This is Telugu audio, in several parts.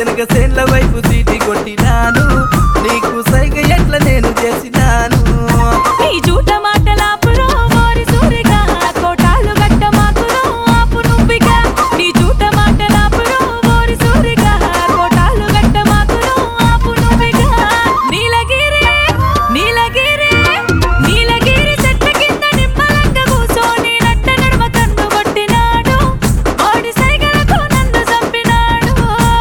శనగ సేన్ల వైపు సీటి కొట్టినాను నీకు సైగ ఎట్ల నేను చేసినాను ఈ జూట మాటలాపురో మోరి సూరిగా కోటాలు గట్ట మాకురో ఆపు నువ్విగా నీ జూట మాటలాపురో మోరి సూరిగా కోటాలు గట్ట మాకురో ఆపు నువ్విగా నీలగిరి నీలగిరి నీలగిరి చెట్ల కింద నిమ్మలంక కూసోని నట్ట నడుమ కన్ను కొట్టినాడు వాడి సైగలకు నన్ను చంపినాడు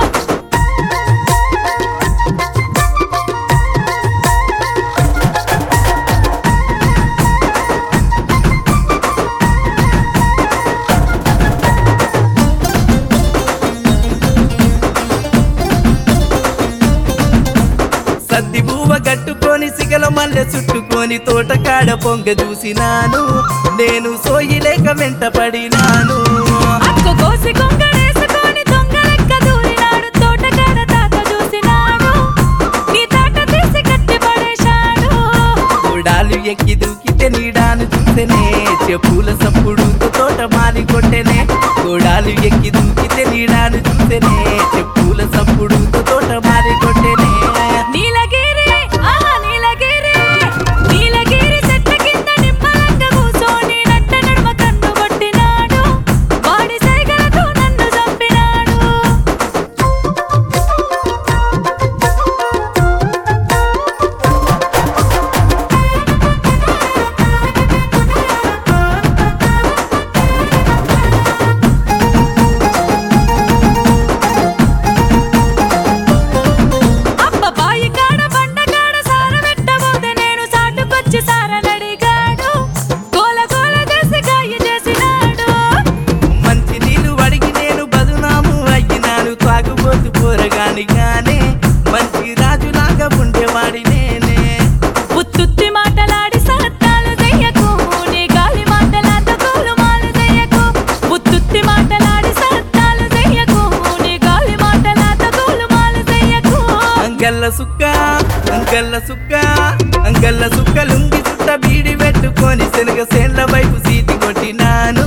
సద్ది బువ్వ కట్టుకొని సిగల మల్లె చుట్టుకొని తోటకాడ పొంగ చూసినాను నేను సోయిలేక వెంట పడినాను అక్కు కోసి కొంగడేసుకొని దొంగలెక్క దూరినాడు తోటకాడ తాత చూసినాడు నీ తాట తీసి కట్టి పడేశాడు గుడాలు ఎక్కి దూకితే నీడాను చూసెనే చెప్పుల సప్పుడు తోట మాలి కొట్టెనే గుడాలు ఎక్కి దూకితే నీడాను చూసెనే చెప్పుల సప్పుడు తోట మాలి కొట్టెనే నీలగిరి ఆహా నీలగిరి నీలగిరి చెట్ల కింద నిమ్మలంగా కూసోని నట్ట నడుమ కన్ను కొట్టినాడు వాడి సైగలతో నన్ను చంపినాడు అబ్బ బాయి కాడ బండ కాడ సార పెట్టబోతే నేను సాటుకొచ్చి సారనడిగాడు గోల గోల చేసి గాయ చేసినాడు మంచి నీళ్ళు అడిగి నేను బదునాము అయ్యినాను తాగుబోతు పోరగాని గానే మంచి రాజులాగా ఉండేవాడి నేనే ఉత్తుత్తి మాటలాడి సత్తాలు చెయ్యకు నీ గాలి మాటలాట గోలుమాలు చెయ్యకు ఉత్తుత్తి మాటలాడి సత్తాలు చెయ్యకు నీ గాలి మాటలాట గోలుమాలు చెయ్యకు అంగల్ల సుక్క అంగల్ల సుక్క అంగల్ల సుక్క లుంగి చుట్ట బీడి పెట్టుకొని శనగ సేన్ల వైపు సీటి కొట్టినాను